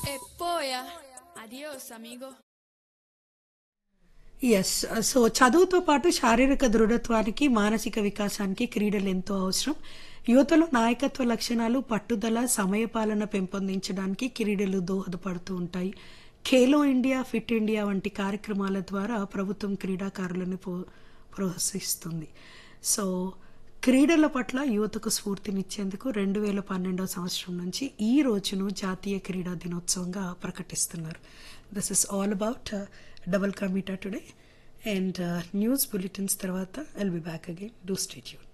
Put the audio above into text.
E poi, adios amigo. Yes so చదువుతో పాటు శారీరక దృఢత్వానికి మానసిక వికాసానికి క్రీడలు ఎంతో అవసరం యువతలో నాయకత్వ లక్షణాలు పట్టుదల సమయపాలన పెంపొందించడానికి క్రీడలు దోహదపడుతూ ఉంటాయి ఖేలో ఇండియా ఫిట్ ఇండియా వంటి కార్యక్రమాల ద్వారా ప్రభుత్వం క్రీడాకారులను పో- ప్రోత్సహిస్తుంది సో క్రీడల పట్ల యువతకు స్ఫూర్తినిచ్చేందుకు రెండు వేల పన్నెండవ సంవత్సరం నుంచి ఈ రోజును జాతీయ క్రీడా దినోత్సవంగా ప్రకటిస్తున్నారు this is all about double కమిటా టుడే అండ్ న్యూస్ బులెటిన్స్ తర్వాత we'll be back again do stay tune